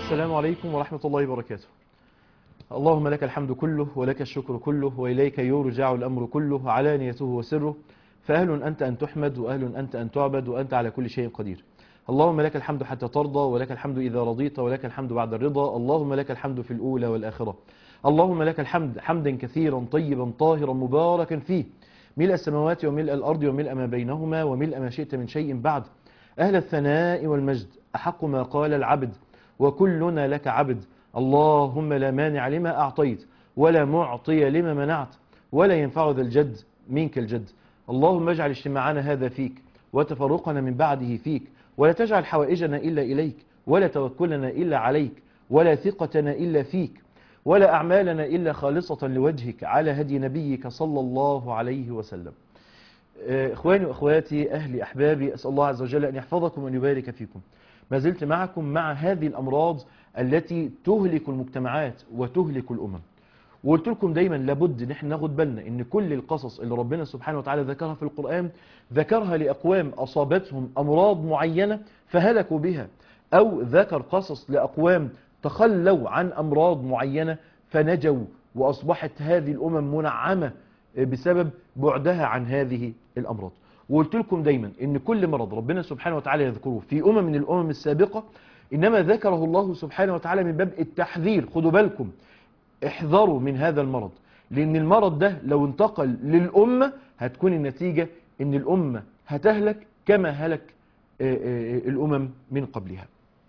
السلام عليكم ورحمة الله وبركاته اللهم لك الحمد كله ولك الشكر كله وإليك يرجع الأمر كله علانيته وسره فأهل أنت أن تحمد وأهل أنت أن تعبد وأنت على كل شيء قدير اللهم لك الحمد حتى ترضى ولك الحمد إذا رضيت ولك الحمد بعد الرضا اللهم لك الحمد في الأولى والآخرة اللهم لك الحمد حمدا كثيرا طيبا طاهرا مباركا فيه ملء السماوات وملء الأرض وملء ما بينهما وملء ما شئت من شيء بعد أهل الثناء والمجد أحق ما قال العبد وكلنا لك عبد اللهم لا مانع لما أعطيت ولا معطي لما منعت ولا ينفع ذا الجد منك الجد اللهم اجعل اجتماعنا هذا فيك وتفرقنا من بعده فيك ولا تجعل حوائجنا إلا إليك ولا توكلنا إلا عليك ولا ثقتنا إلا فيك ولا أعمالنا إلا خالصة لوجهك على هدي نبيك صلى الله عليه وسلم إخواني وأخواتي أهلي أحبابي أسأل الله عز وجل أن يحفظكم وأن يبارك فيكم ما زلت معكم مع هذه الأمراض التي تهلك المجتمعات وتهلك الأمم وقلت لكم دايما لابد ان احنا ناخد بالنا ان كل القصص اللي ربنا سبحانه وتعالى ذكرها في القرآن ذكرها لأقوام أصابتهم أمراض معينة فهلكوا بها أو ذكر قصص لأقوام تخلوا عن أمراض معينة فنجوا وأصبحت هذه الأمم منعمة بسبب بعدها عن هذه الأمراض وقلت لكم دايما ان كل مرض ربنا سبحانه وتعالى يذكره في أمم من الأمم السابقة إنما ذكره الله سبحانه وتعالى من باب التحذير خدوا بالكم احذروا من هذا المرض لأن المرض ده لو انتقل للأمة هتكون النتيجة ان الأمة هتهلك كما هلك الأمم من قبلها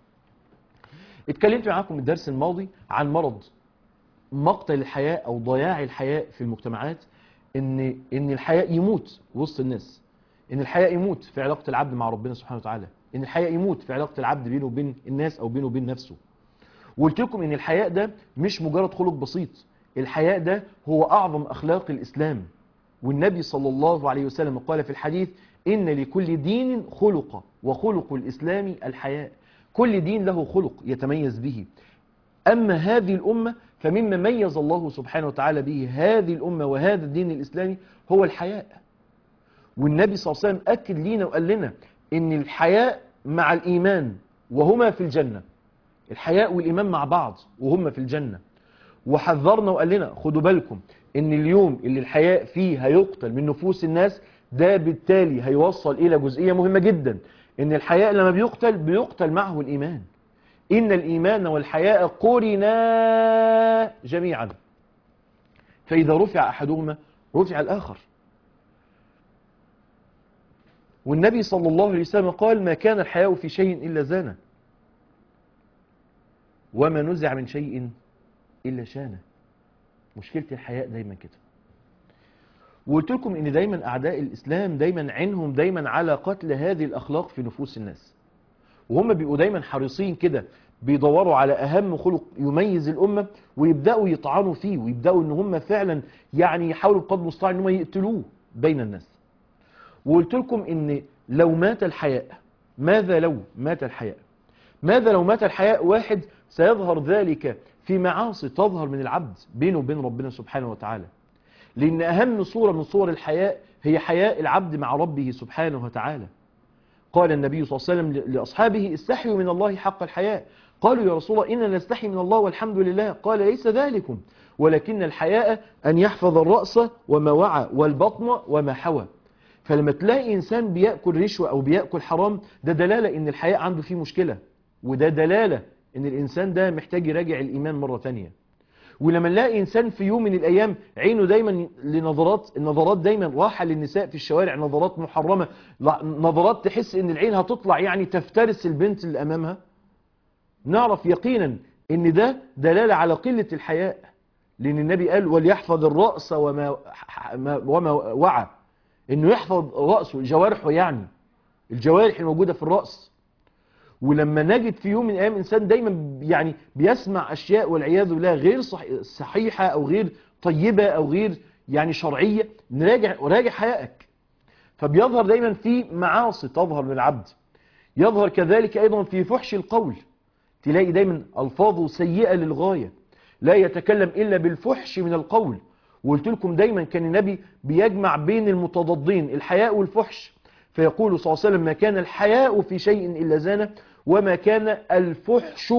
اتكلمت معاكم الدرس الماضي عن مرض مقتل الحياة أو ضياع الحياة في المجتمعات ان ان الحياء يموت وسط الناس ان الحياء يموت في علاقة العبد مع ربنا سبحانه وتعالى ان الحياء يموت في علاقة العبد بينه وبين الناس او بينه وبين نفسه وقلت لكم ان الحياء ده مش مجرد خلق بسيط الحياء ده هو اعظم اخلاق الاسلام والنبي صلى الله عليه وسلم قال في الحديث ان لكل دين خلق وخلق الاسلام الحياء كل دين له خلق يتميز به اما هذه الامة فمما ميز الله سبحانه وتعالى به هذه الامة وهذا الدين الاسلامي هو الحياء والنبي صلى الله عليه وسلم اكد لينا وقال لنا ان الحياء مع الايمان وهما في الجنة الحياء والإيمان مع بعض وهم في الجنة وحذرنا وقال لنا خدوا بالكم ان اليوم اللي الحياء فيه هيقتل من نفوس الناس ده بالتالي هيوصل إلى جزئية مهمة جدا ان الحياء لما بيقتل بيقتل معه الإيمان إن الإيمان والحياء قرنا جميعا فإذا رفع أحدهما رفع الآخر والنبي صلى الله عليه وسلم قال ما كان الحياء في شيء إلا زانه وما نزع من شيء إلا شانه مشكلة الحياء دايما كده وقلت لكم ان دايما اعداء الاسلام دايما عينهم دايما على قتل هذه الاخلاق في نفوس الناس وهم بيبقوا دايما حريصين كده بيدوروا على اهم خلق يميز الامة ويبدأوا يطعنوا فيه ويبدأوا ان هم فعلا يعني يحاولوا بقدر المستطاع ان هم يقتلوه بين الناس وقلت لكم ان لو مات الحياء ماذا لو مات الحياء ماذا لو مات الحياء واحد سيظهر ذلك في معاصي تظهر من العبد بينه وبين ربنا سبحانه وتعالى لأن أهم صورة من صور الحياء هي حياء العبد مع ربه سبحانه وتعالى قال النبي صلى الله عليه وسلم لأصحابه استحيوا من الله حق الحياء قالوا يا رسول الله إننا نستحي من الله والحمد لله قال ليس ذلكم ولكن الحياء أن يحفظ الرأس وما وعى والبطن وما حوى فلما تلاقي إنسان بيأكل رشوة أو بيأكل حرام ده دلالة إن الحياء عنده فيه مشكلة وده دلالة ان الانسان ده محتاج يراجع الايمان مرة تانية ولما نلاقي انسان في يوم من الايام عينه دايما لنظرات النظرات دايما راحة للنساء في الشوارع نظرات محرمة نظرات تحس ان العين هتطلع يعني تفترس البنت اللي امامها نعرف يقينا ان ده دلالة على قلة الحياء لان النبي قال وليحفظ الرأس وما, وما وعى انه يحفظ رأسه جوارحه يعني الجوارح الموجودة في الرأس ولما نجد في يوم من الايام انسان دايما يعني بيسمع اشياء والعياذ بالله غير صحيحه او غير طيبه او غير يعني شرعيه نراجع وراجع حيائك فبيظهر دايما في معاصي تظهر من العبد يظهر كذلك ايضا في فحش القول تلاقي دايما الفاظه سيئه للغايه لا يتكلم الا بالفحش من القول وقلت لكم دايما كان النبي بيجمع بين المتضادين الحياء والفحش فيقول صلى الله عليه وسلم ما كان الحياء في شيء إلا زانه وما كان الفحش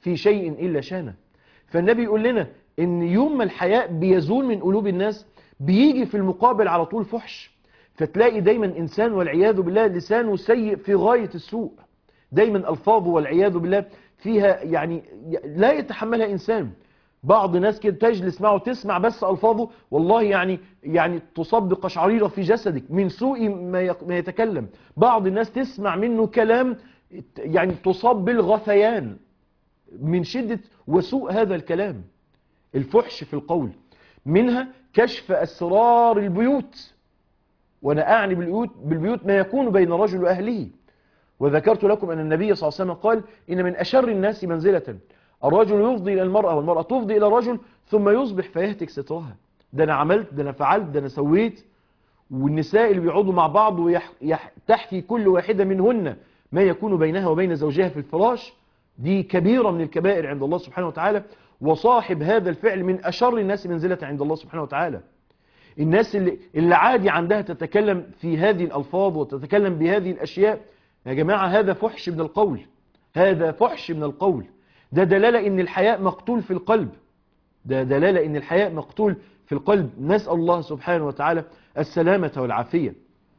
في شيء إلا شانه فالنبي يقول لنا ان يوم ما الحياء بيزول من قلوب الناس بيجي في المقابل على طول فحش فتلاقي دايما إنسان والعياذ بالله لسانه سيء في غاية السوء دايما ألفاظه والعياذ بالله فيها يعني لا يتحملها إنسان بعض ناس كده تجلس معه تسمع بس ألفاظه والله يعني يعني تصب قشعريرة في جسدك من سوء ما يق- ما يتكلم بعض الناس تسمع منه كلام يعني تصاب بالغثيان من شدة وسوء هذا الكلام الفحش في القول منها كشف أسرار البيوت وأنا أعني بالبيوت, بالبيوت ما يكون بين الرجل وأهله وذكرت لكم أن النبي صلى الله عليه وسلم قال إن من أشر الناس منزلة الرجل يفضي إلى المرأة والمرأة تفضي إلى الرجل ثم يصبح فيهتك سترها ده أنا عملت ده أنا فعلت ده أنا سويت والنساء اللي بيقعدوا مع بعض وتحكي كل واحدة منهن ما يكون بينها وبين زوجها في الفراش دي كبيرة من الكبائر عند الله سبحانه وتعالى وصاحب هذا الفعل من أشر الناس منزلة عند الله سبحانه وتعالى الناس اللي, اللي عادي عندها تتكلم في هذه الألفاظ وتتكلم بهذه الأشياء يا جماعة هذا فحش من القول هذا فحش من القول ده دلالة ان الحياء مقتول في القلب ده دلالة ان الحياء مقتول في القلب نسأل الله سبحانه وتعالى السلامة والعافية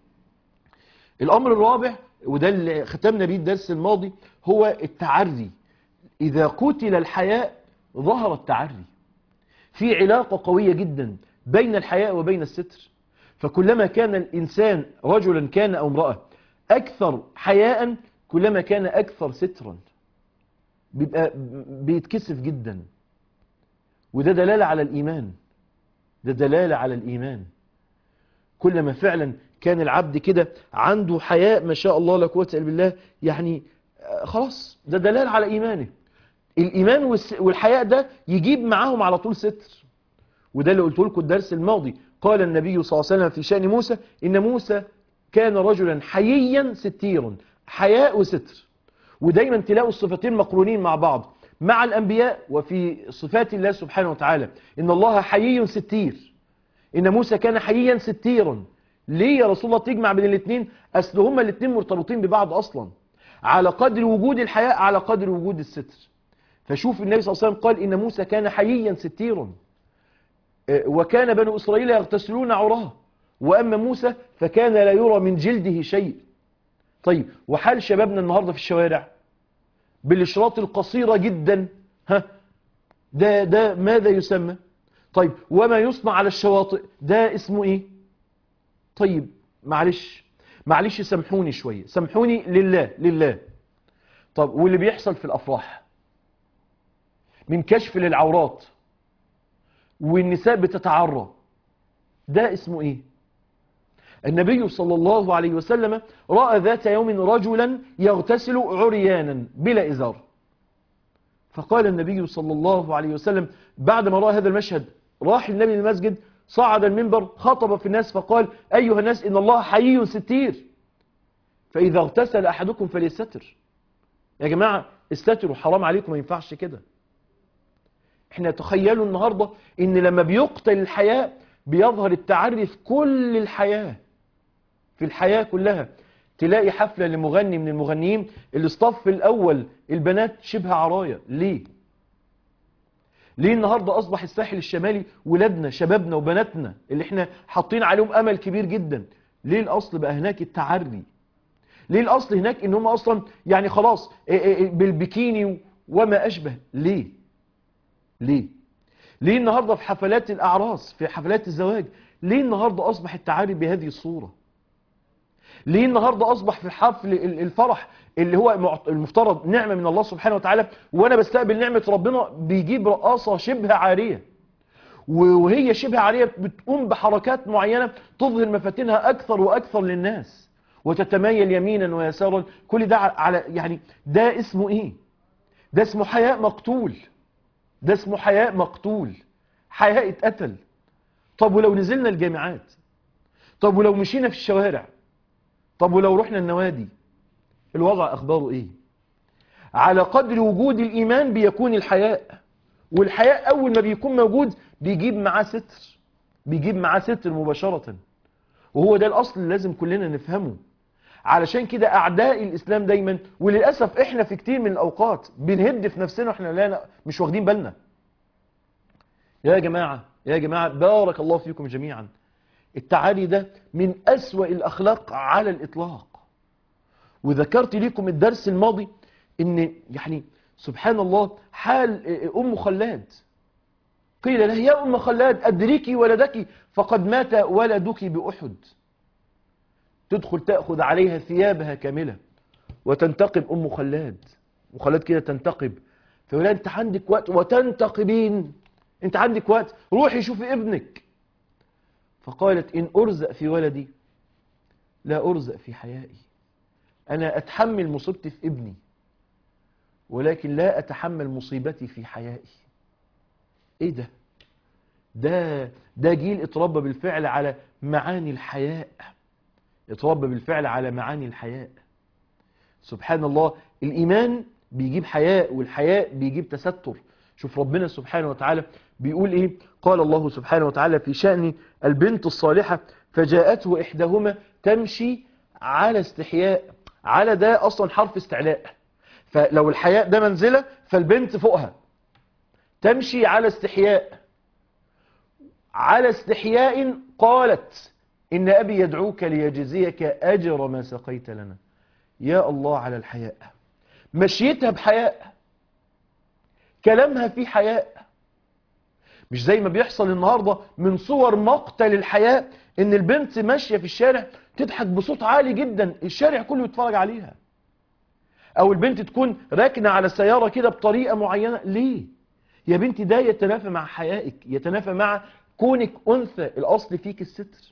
الأمر الرابع وده اللي ختمنا بيه الدرس الماضي هو التعري إذا قتل الحياء ظهر التعري في علاقة قوية جدا بين الحياء وبين الستر فكلما كان الإنسان رجلا كان أو امرأة أكثر حياء كلما كان أكثر سترا بيبقى بيتكسف جدا وده دلالة على الإيمان ده دلالة على الإيمان كلما فعلا كان العبد كده عنده حياء ما شاء الله لا قوه الا بالله يعني خلاص ده دلالة على إيمانه الإيمان والحياء ده يجيب معاهم على طول ستر وده اللي قلت لكم الدرس الماضي قال النبي صلى الله عليه وسلم في شأن موسى إن موسى كان رجلا حييا ستيرا حياء وستر ودايما تلاقوا الصفتين مقرونين مع بعض مع الأنبياء وفي صفات الله سبحانه وتعالى إن الله حيي ستير إن موسى كان حييا ستيرا ليه يا رسول الله تجمع بين الاثنين أصل هما الاثنين مرتبطين ببعض أصلا على قدر وجود الحياء على قدر وجود الستر فشوف النبي صلى الله عليه وسلم قال إن موسى كان حييا ستيرا وكان بنو إسرائيل يغتسلون عراه وأما موسى فكان لا يرى من جلده شيء طيب وحال شبابنا النهاردة في الشوارع بالإشراط القصيرة جدا ها ده, ده ماذا يسمى طيب وما يصنع على الشواطئ ده اسمه ايه طيب معلش معلش سامحوني شوية سامحوني لله لله طب واللي بيحصل في الأفراح من كشف للعورات والنساء بتتعرى ده اسمه ايه النبي صلى الله عليه وسلم رأى ذات يوم رجلا يغتسل عريانا بلا إزار فقال النبي صلى الله عليه وسلم بعد ما رأى هذا المشهد راح النبي للمسجد صعد المنبر خطب في الناس فقال أيها الناس إن الله حيي ستير فإذا اغتسل أحدكم فليستتر يا جماعة استتروا حرام عليكم ما ينفعش كده احنا تخيلوا النهاردة ان لما بيقتل الحياة بيظهر التعري في كل الحياة في الحياة كلها تلاقي حفلة لمغني من المغنيين الاصطف الأول البنات شبه عرايا ليه ليه النهاردة أصبح الساحل الشمالي ولادنا شبابنا وبناتنا اللي احنا حاطين عليهم أمل كبير جدا ليه الأصل بقى هناك التعري ليه الأصل هناك ان هم أصلا يعني خلاص بالبكيني وما أشبه ليه ليه ليه النهاردة في حفلات الأعراس في حفلات الزواج ليه النهاردة أصبح التعري بهذه الصورة ليه النهاردة أصبح في حفل الفرح اللي هو المفترض نعمة من الله سبحانه وتعالى وأنا بستقبل نعمة ربنا بيجيب رقاصة شبه عارية وهي شبه عارية بتقوم بحركات معينة تظهر مفاتنها أكثر وأكثر للناس وتتمايل يمينا ويسارا كل ده على يعني ده اسمه إيه ده اسمه حياء مقتول ده اسمه حياء مقتول حياء اتقتل طب ولو نزلنا الجامعات طب ولو مشينا في الشوارع طب ولو رحنا النوادي الوضع أخباره إيه على قدر وجود الإيمان بيكون الحياء والحياء أول ما بيكون موجود بيجيب معاه ستر بيجيب معاه ستر مباشرة وهو ده الأصل اللي لازم كلنا نفهمه علشان كده اعداء الاسلام دايما وللاسف احنا في كتير من الاوقات بنهد في نفسنا واحنا لا مش واخدين بالنا يا جماعه يا جماعه بارك الله فيكم جميعا التعالي ده من اسوا الاخلاق على الاطلاق وذكرت لكم الدرس الماضي ان يعني سبحان الله حال ام خلاد قيل لها يا ام خلاد ادركي ولدك فقد مات ولدك باحد تدخل تأخذ عليها ثيابها كاملة وتنتقب أم خلاد وخلاد كده تنتقب فيقول أنت عندك وقت وتنتقبين أنت عندك وقت روحي شوفي ابنك فقالت إن أرزق في ولدي لا أرزق في حيائي أنا أتحمل مصيبتي في ابني ولكن لا أتحمل مصيبتي في حيائي إيه ده ده ده جيل اتربى بالفعل على معاني الحياء اتربى بالفعل على معاني الحياء سبحان الله الإيمان بيجيب حياء والحياء بيجيب تستر شوف ربنا سبحانه وتعالى بيقول إيه قال الله سبحانه وتعالى في شأن البنت الصالحة فجاءته إحداهما تمشي على استحياء على ده أصلا حرف استعلاء فلو الحياء ده منزلة فالبنت فوقها تمشي على استحياء على استحياء قالت إن أبي يدعوك ليجزيك أجر ما سقيت لنا يا الله على الحياء مشيتها بحياء كلامها في حياء مش زي ما بيحصل النهاردة من صور مقتل الحياء إن البنت ماشية في الشارع تضحك بصوت عالي جدا الشارع كله يتفرج عليها أو البنت تكون راكنة على السيارة كده بطريقة معينة ليه؟ يا بنتي ده يتنافى مع حيائك يتنافى مع كونك أنثى الأصل فيك الستر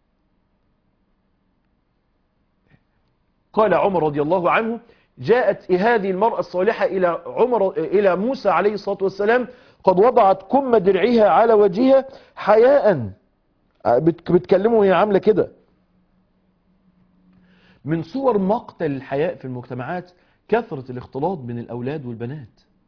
قال عمر رضي الله عنه جاءت هذه المرأة الصالحة إلى عمر إلى موسى عليه الصلاة والسلام قد وضعت كم درعها على وجهها حياء بتكلمه وهي عاملة كده من صور مقتل الحياء في المجتمعات كثرة الاختلاط بين الأولاد والبنات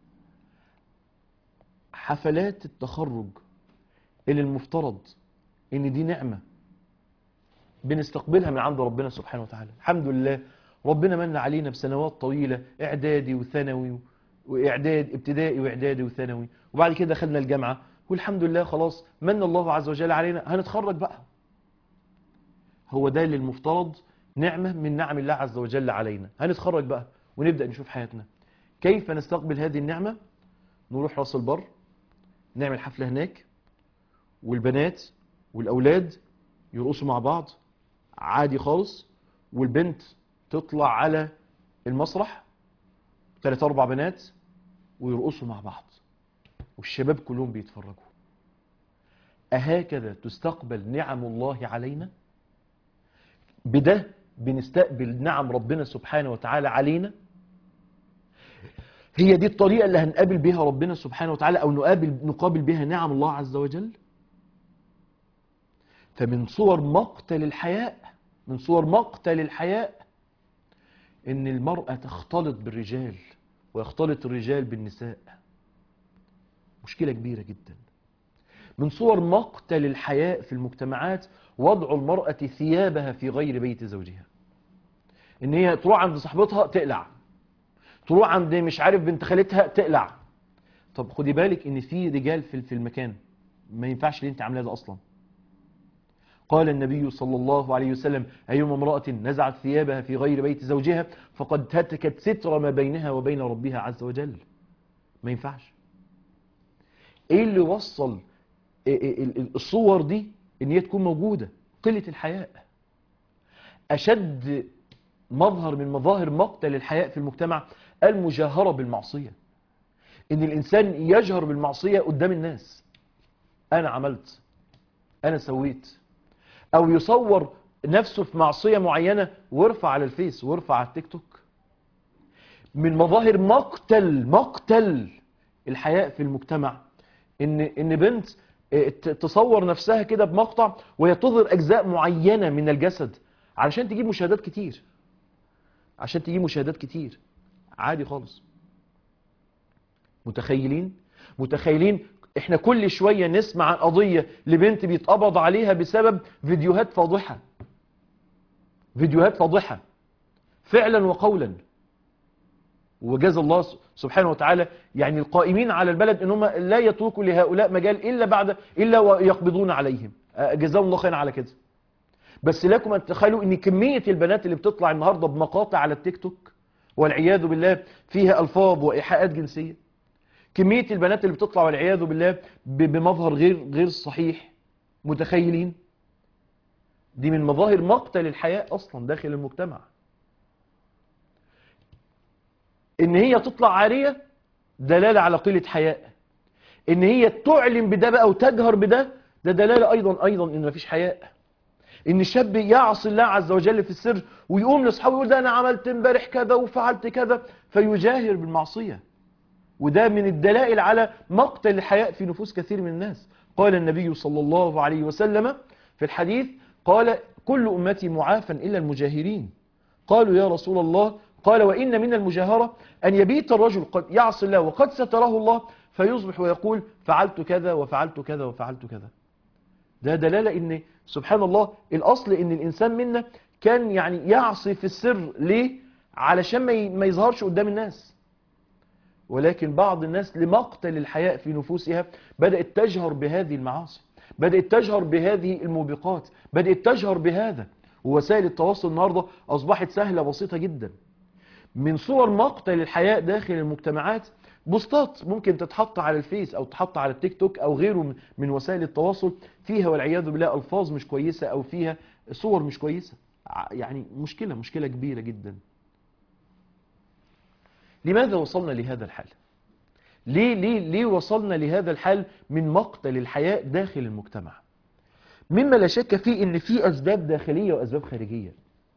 حفلات التخرج اللي المفترض ان دي نعمة بنستقبلها من عند ربنا سبحانه وتعالى الحمد لله ربنا من علينا بسنوات طويلة اعدادي وثانوي واعداد ابتدائي واعدادي وثانوي وبعد كده دخلنا الجامعة والحمد لله خلاص من الله عز وجل علينا هنتخرج بقى هو ده اللي المفترض نعمة من نعم الله عز وجل علينا هنتخرج بقى ونبدأ نشوف حياتنا كيف نستقبل هذه النعمة نروح راس البر نعمل حفلة هناك والبنات والأولاد يرقصوا مع بعض عادي خالص والبنت تطلع على المسرح ثلاث أربع بنات ويرقصوا مع بعض والشباب كلهم بيتفرجوا أهكذا تستقبل نعم الله علينا بده بنستقبل نعم ربنا سبحانه وتعالى علينا هي دي الطريقة اللي هنقابل بها ربنا سبحانه وتعالى أو نقابل, نقابل بها نعم الله عز وجل فمن صور مقتل الحياء من صور مقتل الحياء ان المرأة تختلط بالرجال ويختلط الرجال بالنساء مشكلة كبيرة جدا من صور مقتل الحياء في المجتمعات وضع المرأة ثيابها في غير بيت زوجها ان هي تروح عند صاحبتها تقلع تروح عند مش عارف بنت خالتها تقلع طب خدي بالك ان في رجال في في المكان ما ينفعش اللي انت عاملاه ده اصلا قال النبي صلى الله عليه وسلم أيما امرأة نزعت ثيابها في غير بيت زوجها فقد هتكت ستر ما بينها وبين ربها عز وجل ما ينفعش ايه اللي وصل الصور دي ان هي تكون موجودة قلة الحياء اشد مظهر من مظاهر مقتل الحياء في المجتمع المجاهرة بالمعصية ان الانسان يجهر بالمعصية قدام الناس انا عملت انا سويت او يصور نفسه في معصية معينة ويرفع على الفيس ويرفع على التيك توك من مظاهر مقتل مقتل الحياء في المجتمع ان ان بنت تصور نفسها كده بمقطع وهي تظهر اجزاء معينة من الجسد علشان تجيب مشاهدات كتير عشان تجيب مشاهدات كتير عادي خالص متخيلين متخيلين احنا كل شوية نسمع عن قضية لبنت بيتقبض عليها بسبب فيديوهات فاضحة فيديوهات فاضحة فعلا وقولا وجزا الله سبحانه وتعالى يعني القائمين على البلد انهم لا يتركوا لهؤلاء مجال الا بعد الا ويقبضون عليهم جزاهم الله خيرا على كده بس لكم ان تتخيلوا ان كميه البنات اللي بتطلع النهارده بمقاطع على التيك توك والعياذ بالله فيها الفاظ وايحاءات جنسيه كميه البنات اللي بتطلع والعياذ بالله بمظهر غير غير صحيح متخيلين دي من مظاهر مقتل الحياة أصلا داخل المجتمع إن هي تطلع عارية دلالة على قلة حياء إن هي تعلن بده بقى وتجهر بده ده دلالة أيضا أيضا إن مفيش حياء إن الشاب يعصي الله عز وجل في السر ويقوم لأصحابه يقول ده أنا عملت امبارح كذا وفعلت كذا فيجاهر بالمعصية وده من الدلائل على مقتل الحياء في نفوس كثير من الناس قال النبي صلى الله عليه وسلم في الحديث قال كل أمتي معافا إلا المجاهرين قالوا يا رسول الله قال وإن من المجاهرة أن يبيت الرجل قد يعصي الله وقد ستره الله فيصبح ويقول فعلت كذا وفعلت كذا وفعلت كذا ده دلالة إن سبحان الله الأصل إن الإنسان منا كان يعني يعصي في السر ليه علشان ما يظهرش قدام الناس ولكن بعض الناس لمقتل الحياء في نفوسها بدأت تجهر بهذه المعاصي بدأت تجهر بهذه الموبقات بدأت تجهر بهذا ووسائل التواصل النهاردة أصبحت سهلة بسيطة جدا من صور مقتل الحياء داخل المجتمعات بوستات ممكن تتحط على الفيس أو تحط على التيك توك أو غيره من وسائل التواصل فيها والعياذ بالله ألفاظ مش كويسة أو فيها صور مش كويسة يعني مشكلة مشكلة كبيرة جدا لماذا وصلنا لهذا الحال ليه, ليه, ليه وصلنا لهذا الحال من مقتل الحياء داخل المجتمع مما لا شك فيه ان في اسباب داخلية واسباب خارجية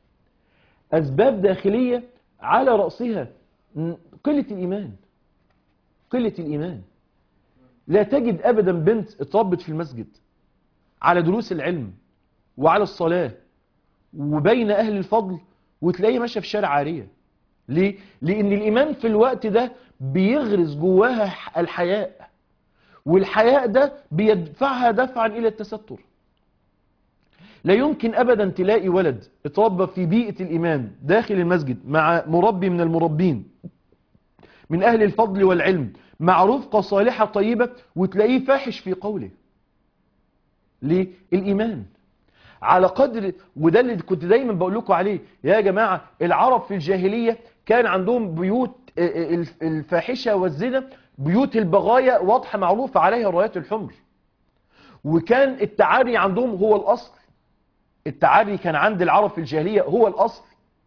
اسباب داخلية على رأسها قلة الايمان قلة الايمان لا تجد ابدا بنت اتربت في المسجد على دروس العلم وعلى الصلاة وبين اهل الفضل وتلاقيه ماشيه في الشارع عاريه ليه؟ لأن الإيمان في الوقت ده بيغرس جواها الحياء والحياء ده بيدفعها دفعا إلى التستر لا يمكن أبدا تلاقي ولد اتربى في بيئة الإيمان داخل المسجد مع مربي من المربين من أهل الفضل والعلم مع رفقة صالحة طيبة وتلاقيه فاحش في قوله ليه؟ الإيمان على قدر وده اللي كنت دايما بقول لكم عليه يا جماعة العرب في الجاهلية كان عندهم بيوت الفاحشة والزنا بيوت البغايا واضحة معروفة عليها الرايات الحمر وكان التعري عندهم هو الأصل التعري كان عند العرب في الجاهلية هو الأصل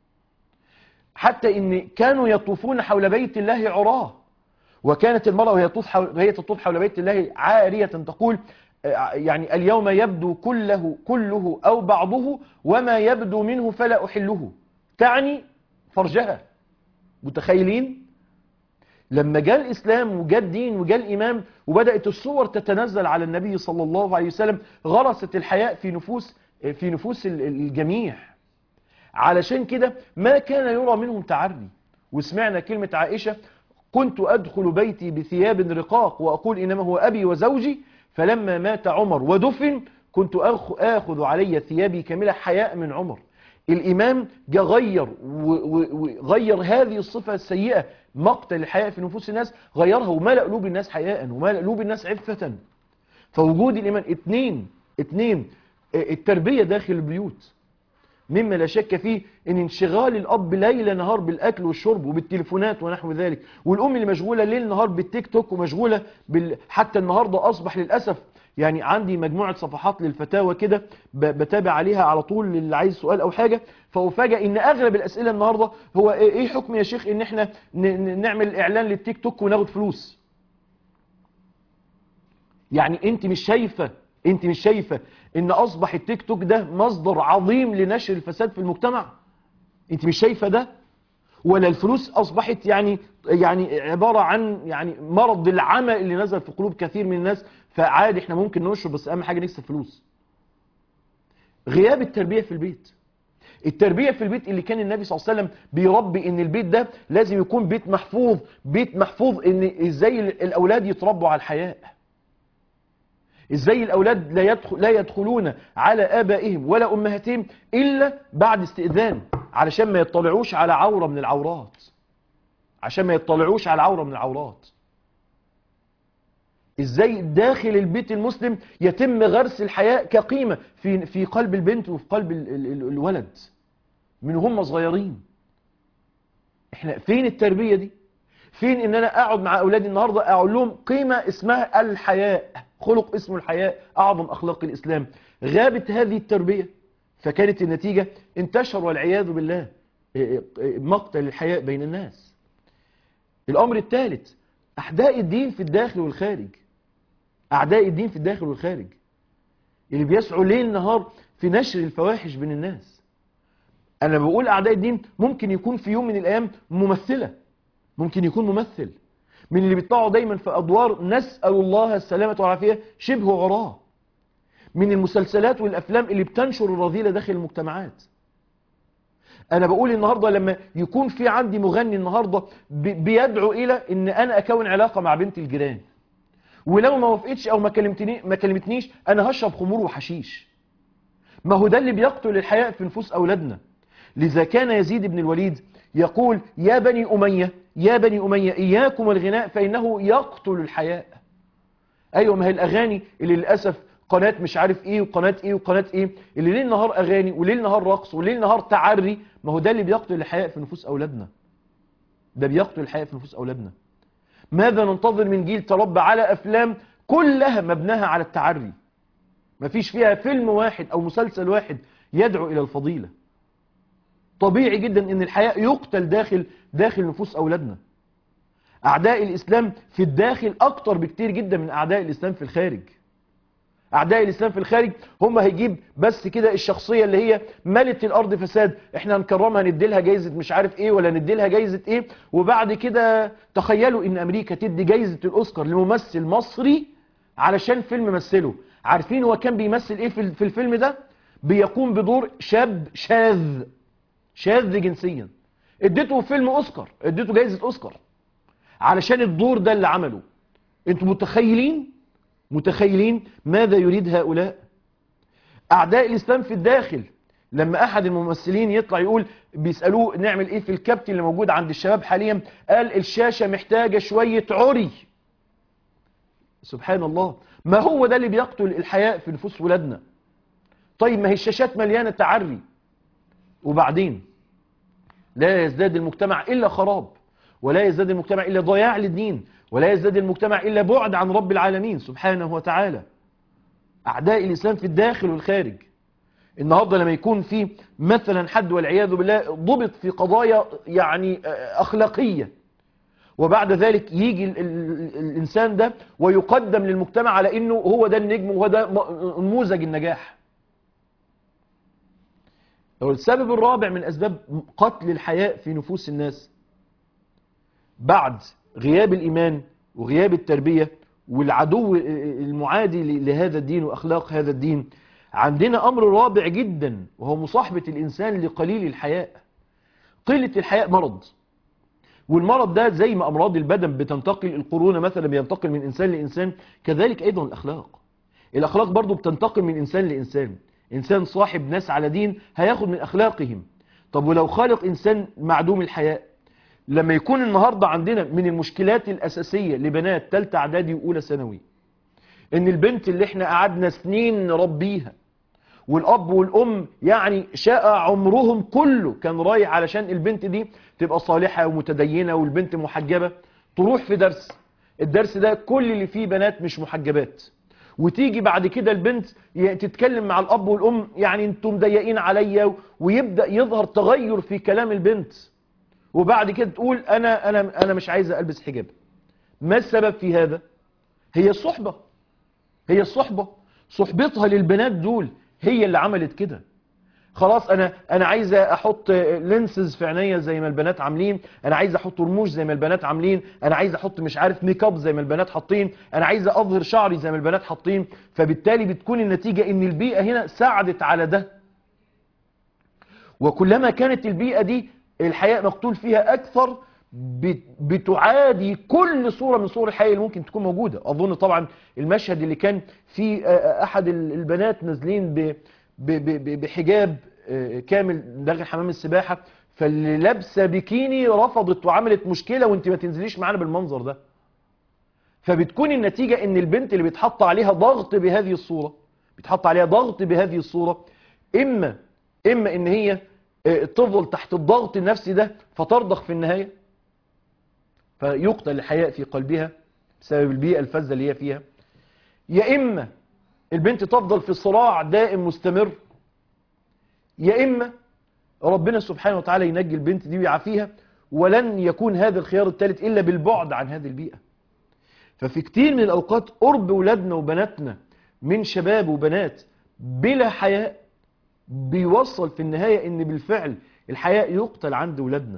حتى ان كانوا يطوفون حول بيت الله عراه وكانت المرأة وهي تطوف حول, وهي تطوف حول بيت الله عارية تقول يعني اليوم يبدو كله كله أو بعضه وما يبدو منه فلا أحله تعني فرجها متخيلين لما جاء الإسلام وجاء الدين وجاء الإمام وبدأت الصور تتنزل على النبي صلى الله عليه وسلم غرست الحياء في نفوس في نفوس الجميع علشان كده ما كان يرى منهم تعري وسمعنا كلمة عائشة كنت أدخل بيتي بثياب رقاق وأقول إنما هو أبي وزوجي فلما مات عمر ودفن كنت آخذ علي ثيابي كاملة حياء من عمر الإمام جا غير وغير هذه الصفة السيئة مقتل الحياء في نفوس الناس غيرها وملأ قلوب الناس حياء وملأ قلوب الناس عفة فوجود الإيمان اتنين اتنين التربية داخل البيوت مما لا شك فيه ان انشغال الاب ليل نهار بالاكل والشرب وبالتليفونات ونحو ذلك والام اللي مشغوله ليل نهار بالتيك توك ومشغوله بال... حتى النهارده اصبح للاسف يعني عندي مجموعه صفحات للفتاوى كده ب... بتابع عليها على طول اللي عايز سؤال او حاجه فافاجئ ان اغلب الاسئله النهارده هو ايه حكم يا شيخ ان احنا ن... نعمل اعلان للتيك توك وناخد فلوس يعني انت مش شايفه انت مش شايفه ان اصبح التيك توك ده مصدر عظيم لنشر الفساد في المجتمع انت مش شايفه ده ولا الفلوس اصبحت يعني يعني عباره عن يعني مرض العمى اللي نزل في قلوب كثير من الناس فعادي احنا ممكن ننشر بس اهم حاجه نكسب فلوس غياب التربيه في البيت التربية في البيت اللي كان النبي صلى الله عليه وسلم بيربي ان البيت ده لازم يكون بيت محفوظ بيت محفوظ ان ازاي الاولاد يتربوا على الحياء ازاي الاولاد لا يدخل لا يدخلون على ابائهم ولا امهاتهم الا بعد استئذان علشان ما يطلعوش على عوره من العورات عشان ما يطلعوش على عوره من العورات ازاي داخل البيت المسلم يتم غرس الحياء كقيمه في في قلب البنت وفي قلب ال ال ال الولد من هم صغيرين احنا فين التربيه دي فين ان انا اقعد مع اولادي النهارده اقول لهم قيمه اسمها الحياء خلق اسمه الحياء اعظم اخلاق الاسلام غابت هذه التربيه فكانت النتيجه انتشر والعياذ بالله مقتل الحياء بين الناس الامر الثالث اعداء الدين في الداخل والخارج اعداء الدين في الداخل والخارج اللي بيسعوا ليل نهار في نشر الفواحش بين الناس انا بقول اعداء الدين ممكن يكون في يوم من الايام ممثله ممكن يكون ممثل من اللي بيطلعوا دايما في ادوار نسال الله السلامه والعافيه شبه عراه من المسلسلات والافلام اللي بتنشر الرذيله داخل المجتمعات انا بقول النهارده لما يكون في عندي مغني النهارده بيدعو الى ان انا اكون علاقه مع بنت الجيران ولو ما وافقتش او ما كلمتني ما كلمتنيش انا هشرب خمور وحشيش ما هو ده اللي بيقتل الحياء في نفوس اولادنا لذا كان يزيد بن الوليد يقول يا بني اميه يا بني اميه اياكم الغناء فانه يقتل الحياء ايوه ما هي الاغاني اللي للاسف قناه مش عارف ايه وقناه ايه وقناه ايه اللي ليل نهار اغاني وليل نهار رقص وليل نهار تعري ما هو ده اللي بيقتل الحياء في نفوس اولادنا ده بيقتل الحياء في نفوس اولادنا ماذا ننتظر من جيل تربى على افلام كلها مبناها على التعري مفيش فيها فيلم واحد او مسلسل واحد يدعو الى الفضيله طبيعي جدا ان الحياء يقتل داخل داخل نفوس اولادنا اعداء الاسلام في الداخل اكتر بكتير جدا من اعداء الاسلام في الخارج اعداء الاسلام في الخارج هم هيجيب بس كده الشخصيه اللي هي ملت الارض فساد احنا هنكرمها ندي لها جايزه مش عارف ايه ولا ندي لها جايزه ايه وبعد كده تخيلوا ان امريكا تدي جايزه الاوسكار لممثل مصري علشان فيلم مثله عارفين هو كان بيمثل ايه في في الفيلم ده بيقوم بدور شاب شاذ شاذ جنسيا اديته فيلم اوسكار اديته جايزه اوسكار علشان الدور ده اللي عمله انتوا متخيلين متخيلين ماذا يريد هؤلاء اعداء الاسلام في الداخل لما احد الممثلين يطلع يقول بيسالوه نعمل ايه في الكبت اللي موجود عند الشباب حاليا قال الشاشه محتاجه شويه عري سبحان الله ما هو ده اللي بيقتل الحياء في نفوس ولادنا طيب ما هي الشاشات مليانه تعري وبعدين لا يزداد المجتمع الا خراب ولا يزداد المجتمع الا ضياع للدين ولا يزداد المجتمع إلا بعد عن رب العالمين سبحانه وتعالى أعداء الإسلام في الداخل والخارج النهاردة لما يكون في مثلا حد والعياذ بالله ضبط في قضايا يعني أخلاقية وبعد ذلك يجي ال ال الإنسان ده ويقدم للمجتمع على أنه هو ده النجم وهو ده نموذج النجاح السبب الرابع من أسباب قتل الحياء في نفوس الناس بعد غياب الإيمان وغياب التربية والعدو المعادي لهذا الدين وأخلاق هذا الدين عندنا أمر رابع جدا وهو مصاحبة الإنسان لقليل الحياء قلة الحياء مرض والمرض ده زي ما أمراض البدن بتنتقل القرون مثلا بينتقل من إنسان لإنسان كذلك أيضا الأخلاق الأخلاق برضو بتنتقل من إنسان لإنسان إنسان صاحب ناس على دين هياخد من أخلاقهم طب ولو خالق إنسان معدوم الحياء لما يكون النهاردة عندنا من المشكلات الأساسية لبنات تالتة إعدادي وأولى ثانوي إن البنت اللي إحنا قعدنا سنين نربيها والأب والأم يعني شاء عمرهم كله كان رايح علشان البنت دي تبقى صالحة ومتدينة والبنت محجبة تروح في درس الدرس ده كل اللي فيه بنات مش محجبات وتيجي بعد كده البنت تتكلم مع الأب والأم يعني انتم مضايقين عليا ويبدأ يظهر تغير في كلام البنت وبعد كده تقول انا انا انا مش عايزه البس حجاب ما السبب في هذا هي الصحبه هي الصحبه صحبتها للبنات دول هي اللي عملت كده خلاص انا انا عايزه احط لينسز في عينيا زي ما البنات عاملين انا عايزه احط رموش زي ما البنات عاملين انا عايزه احط مش عارف ميك اب زي ما البنات حاطين انا عايزه اظهر شعري زي ما البنات حاطين فبالتالي بتكون النتيجه ان البيئه هنا ساعدت على ده وكلما كانت البيئه دي الحياء مقتول فيها أكثر بت- بتعادي كل صورة من صور الحياة اللي ممكن تكون موجودة أظن طبعا المشهد اللي كان في آه، أحد ال- البنات نازلين ب- ب- ب- ب- بحجاب آه، كامل داخل حمام السباحة فاللي لابسة بيكيني رفضت وعملت مشكلة وانت ما تنزليش معانا بالمنظر ده فبتكون النتيجة ان البنت اللي بيتحط عليها ضغط بهذه الصورة بيتحط عليها ضغط بهذه الصورة اما اما ان هي آه، تفضل تحت الضغط النفسي ده فترضخ في النهاية فيقتل الحياء في قلبها بسبب البيئة الفذة اللي هي فيها يا اما البنت تفضل في صراع دائم مستمر يا اما ربنا سبحانه وتعالى ينجي البنت دي ويعافيها ولن يكون هذا الخيار الثالث الا بالبعد عن هذه البيئة ففي كتير من الأوقات قرب ولادنا وبناتنا من شباب وبنات بلا حياء بيوصل في النهاية ان بالفعل الحياء يقتل عند ولادنا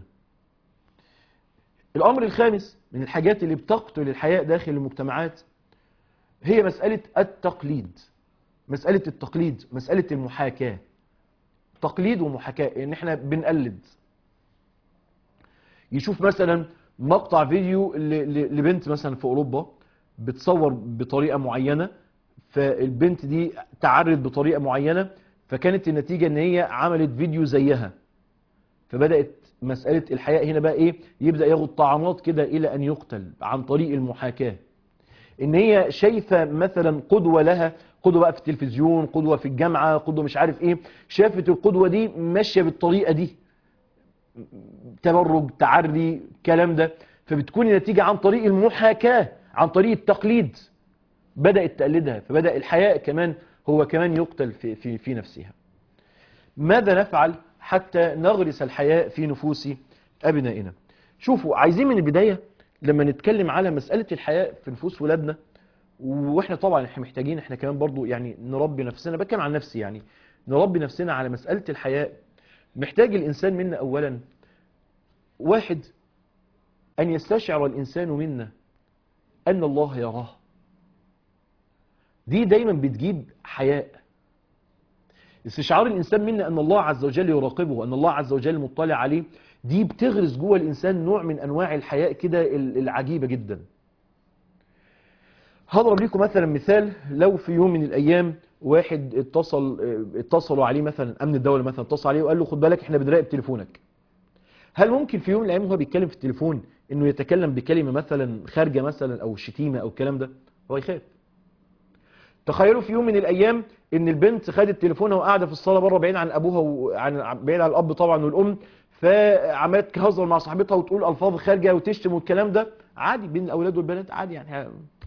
الأمر الخامس من الحاجات اللي بتقتل الحياء داخل المجتمعات هي مسألة التقليد مسألة التقليد مسألة المحاكاة تقليد ومحاكاة ان احنا بنقلد يشوف مثلا مقطع فيديو ل- ل- لبنت مثلا في اوروبا بتصور بطريقه معينه فالبنت دي تعرض بطريقه معينه فكانت النتيجه ان هي عملت فيديو زيها فبدات مساله الحياء هنا بقى ايه يبدا ياخد طعنات كده الى ان يقتل عن طريق المحاكاه ان هي شايفه مثلا قدوه لها قدوه بقى في التلفزيون قدوه في الجامعه قدوه مش عارف ايه شافت القدوه دي ماشيه بالطريقه دي تبرج تعري الكلام ده فبتكون النتيجة عن طريق المحاكاة عن طريق التقليد بدأت تقلدها فبدأ الحياء كمان هو كمان يقتل في, في, في نفسها ماذا نفعل حتى نغرس الحياء في نفوس أبنائنا شوفوا عايزين من البداية لما نتكلم على مسألة الحياء في نفوس ولادنا واحنا طبعا احنا محتاجين احنا كمان برضو يعني نربي نفسنا بتكلم عن نفسي يعني نربي نفسنا على مسألة الحياء محتاج الإنسان منا أولا واحد أن يستشعر الإنسان منا أن الله يراه دي دايما بتجيب حياء استشعار الإنسان منا أن الله عز وجل يراقبه أن الله عز وجل مطلع عليه دي بتغرس جوه الإنسان نوع من أنواع الحياء كده العجيبة جدا هضرب لكم مثلا مثال لو في يوم من الأيام واحد اتصل اتصلوا عليه مثلا امن الدوله مثلا اتصل عليه وقال له خد بالك احنا بنراقب تليفونك هل ممكن في يوم من الايام وهو بيتكلم في التليفون انه يتكلم بكلمه مثلا خارجه مثلا او شتيمه او الكلام ده هو يخاف تخيلوا في يوم من الايام ان البنت خدت تليفونها وقاعده في الصاله بره بعيد عن ابوها وعن بعيد عن الاب طبعا والام فعملت تهزر مع صاحبتها وتقول الفاظ خارجه وتشتم والكلام ده عادي بين الاولاد والبنات عادي يعني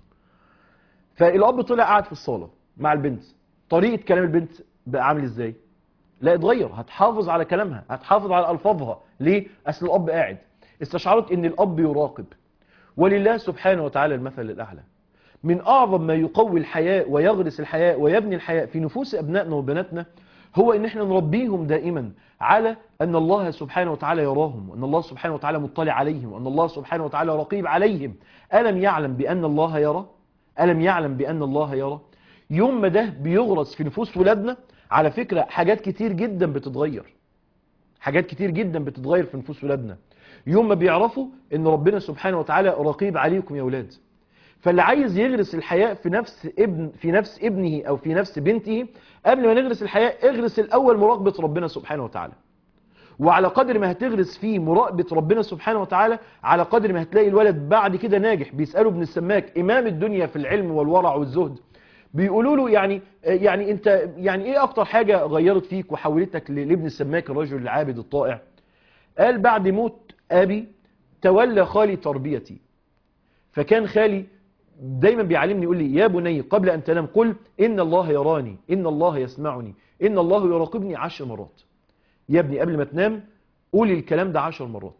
فالاب طلع قاعد في الصاله مع البنت طريقة كلام البنت بقى عامل ازاي لا اتغير هتحافظ على كلامها هتحافظ على الفاظها ليه اصل الاب قاعد استشعرت ان الاب يراقب ولله سبحانه وتعالى المثل الاعلى من اعظم ما يقوي الحياء ويغرس الحياء ويبني الحياء في نفوس ابنائنا وبناتنا هو ان احنا نربيهم دائما على ان الله سبحانه وتعالى يراهم وان الله سبحانه وتعالى مطلع عليهم وان الله سبحانه وتعالى رقيب عليهم الم يعلم بان الله يرى الم يعلم بان الله يرى يوم ما ده بيغرس في نفوس ولادنا على فكرة حاجات كتير جدا بتتغير حاجات كتير جدا بتتغير في نفوس ولادنا يوم ما بيعرفوا ان ربنا سبحانه وتعالى رقيب عليكم يا ولاد فاللي عايز يغرس الحياء في نفس ابن في نفس ابنه او في نفس بنته قبل ما نغرس الحياء اغرس الاول مراقبة ربنا سبحانه وتعالى وعلى قدر ما هتغرس فيه مراقبة ربنا سبحانه وتعالى على قدر ما هتلاقي الولد بعد كده ناجح بيسأله ابن السماك امام الدنيا في العلم والورع والزهد بيقولوا له يعني يعني انت يعني ايه اكتر حاجة غيرت فيك وحولتك لابن السماك الرجل العابد الطائع قال بعد موت ابي تولى خالي تربيتي فكان خالي دايما بيعلمني يقول لي يا بني قبل ان تنام قل ان الله يراني ان الله يسمعني ان الله يراقبني عشر مرات يا ابني قبل ما تنام قولي الكلام ده عشر مرات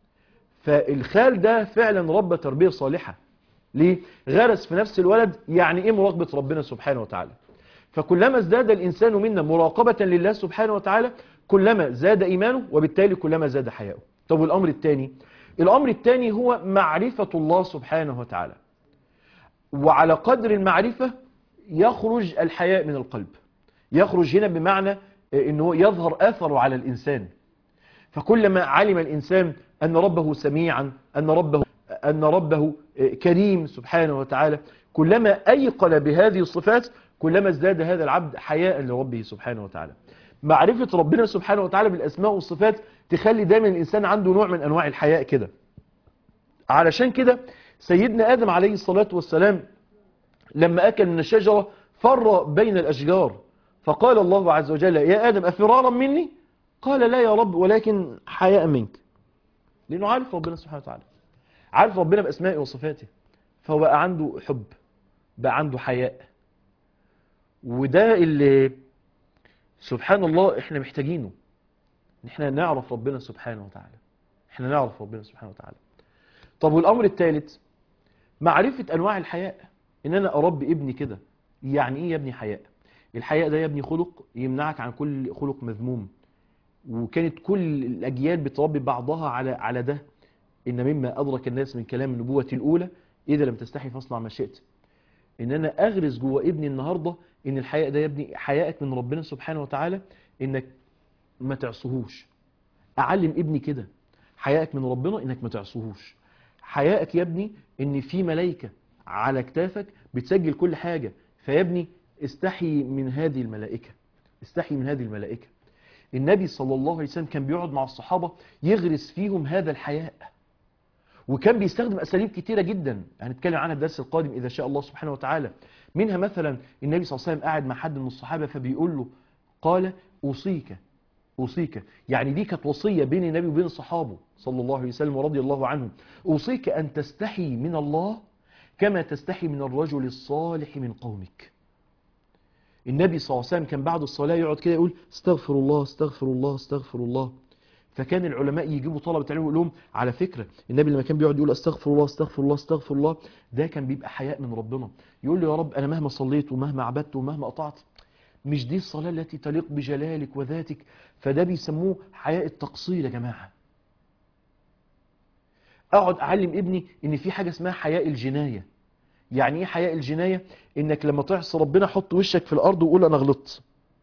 فالخال ده فعلا ربى تربية صالحة ليه؟ غرس في نفس الولد يعني ايه مراقبة ربنا سبحانه وتعالى فكلما ازداد الإنسان منا مراقبة لله سبحانه وتعالى كلما زاد إيمانه وبالتالي كلما زاد حياؤه طب والأمر الثاني الأمر الثاني هو معرفة الله سبحانه وتعالى وعلى قدر المعرفة يخرج الحياء من القلب يخرج هنا بمعنى أنه يظهر أثره على الإنسان فكلما علم الإنسان أن ربه سميعا أن ربه أن ربه كريم سبحانه وتعالى كلما أيقن بهذه الصفات كلما ازداد هذا العبد حياء لربه سبحانه وتعالى معرفة ربنا سبحانه وتعالى بالأسماء والصفات تخلي دايما الإنسان عنده نوع من أنواع الحياء كده علشان كده سيدنا آدم عليه الصلاة والسلام لما أكل من الشجرة فر بين الأشجار فقال الله عز وجل يا آدم أفرارا مني قال لا يا رب ولكن حياء منك لأنه عارف ربنا سبحانه وتعالى عارف ربنا بأسمائه وصفاته فهو بقى عنده حب بقى عنده حياء وده اللي سبحان الله احنا محتاجينه ان احنا نعرف ربنا سبحانه وتعالى احنا نعرف ربنا سبحانه وتعالى طب والامر الثالث معرفة انواع الحياء ان انا اربي ابني كده يعني ايه يا ابني حياء الحياء ده يا ابني خلق يمنعك عن كل خلق مذموم وكانت كل الاجيال بتربي بعضها على على ده ان مما ادرك الناس من كلام النبوة الاولى اذا لم تستحي فاصنع ما شئت ان انا اغرس جوه ابني النهارده ان الحياء ده يا ابني حيائك من ربنا سبحانه وتعالى انك ما تعصهوش اعلم ابني كده حيائك من ربنا انك ما تعصهوش حيائك يا ابني ان في ملائكه على كتافك بتسجل كل حاجه فيا ابني استحي من هذه الملائكه استحي من هذه الملائكه النبي صلى الله عليه وسلم كان بيقعد مع الصحابه يغرس فيهم هذا الحياء وكان بيستخدم أساليب كتيرة جدا هنتكلم عنها الدرس القادم إذا شاء الله سبحانه وتعالى منها مثلا النبي صلى الله عليه وسلم قاعد مع حد من الصحابة فبيقول له قال أوصيك أوصيك يعني دي كانت وصية بين النبي وبين صحابه صلى الله عليه وسلم ورضي الله عنهم أوصيك أن تستحي من الله كما تستحي من الرجل الصالح من قومك النبي صلى الله عليه وسلم كان بعد الصلاة يقعد كده يقول استغفر الله استغفر الله استغفر الله فكان العلماء يجيبوا طلبة علم يقول لهم على فكرة النبي لما كان بيقعد يقول استغفر الله استغفر الله استغفر الله ده كان بيبقى حياء من ربنا يقول له يا رب أنا مهما صليت ومهما عبدت ومهما قطعت مش دي الصلاة التي تليق بجلالك وذاتك فده بيسموه حياء التقصير يا جماعة اقعد اعلم ابني ان في حاجة اسمها حياء الجناية يعني ايه حياء الجناية انك لما تعصي ربنا حط وشك في الارض وقول انا غلطت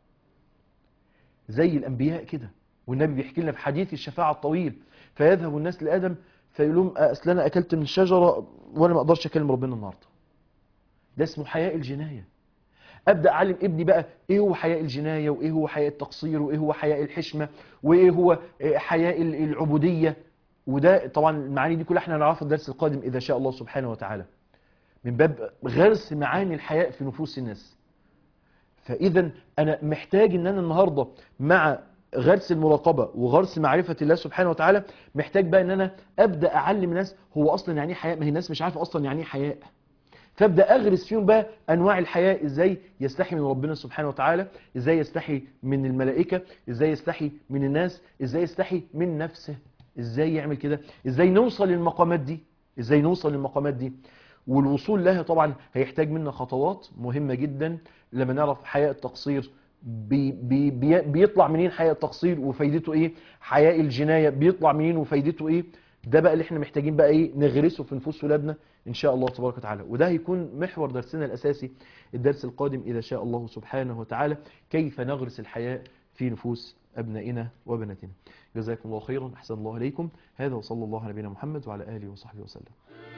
زي الانبياء كده والنبي بيحكي لنا في حديث الشفاعة الطويل فيذهب الناس لآدم فيقول لهم أصل أنا أكلت من الشجرة وأنا ما أقدرش أكلم ربنا النهاردة ده اسمه حياء الجناية أبدأ أعلم ابني بقى إيه هو حياء الجناية وإيه هو حياء التقصير وإيه هو حياء الحشمة وإيه هو حياء العبودية وده طبعا المعاني دي كلها احنا هنعرفها في الدرس القادم إذا شاء الله سبحانه وتعالى من باب غرس معاني الحياء في نفوس الناس فإذا أنا محتاج إن أنا النهاردة مع غرس المراقبة وغرس معرفة الله سبحانه وتعالى محتاج بقى ان انا ابدا اعلم الناس هو اصلا يعني ايه حياء ما هي الناس مش عارفه اصلا يعني ايه حياء فابدا اغرس فيهم بقى انواع الحياء ازاي يستحي من ربنا سبحانه وتعالى ازاي يستحي من الملائكه ازاي يستحي من الناس ازاي يستحي من نفسه ازاي يعمل كده ازاي نوصل للمقامات دي ازاي نوصل للمقامات دي والوصول لها طبعا هيحتاج منا خطوات مهمه جدا لما نعرف حياء التقصير بي بي بي بيطلع منين حياء التقصير وفايدته ايه حياء الجناية بيطلع منين وفايدته ايه ده بقى اللي احنا محتاجين بقى ايه نغرسه في نفوس ولادنا ان شاء الله تبارك وتعالى وده هيكون محور درسنا الاساسي الدرس القادم اذا شاء الله سبحانه وتعالى كيف نغرس الحياء في نفوس ابنائنا وبناتنا جزاكم الله خيرا احسن الله عليكم هذا وصلى الله على نبينا محمد وعلى اله وصحبه وسلم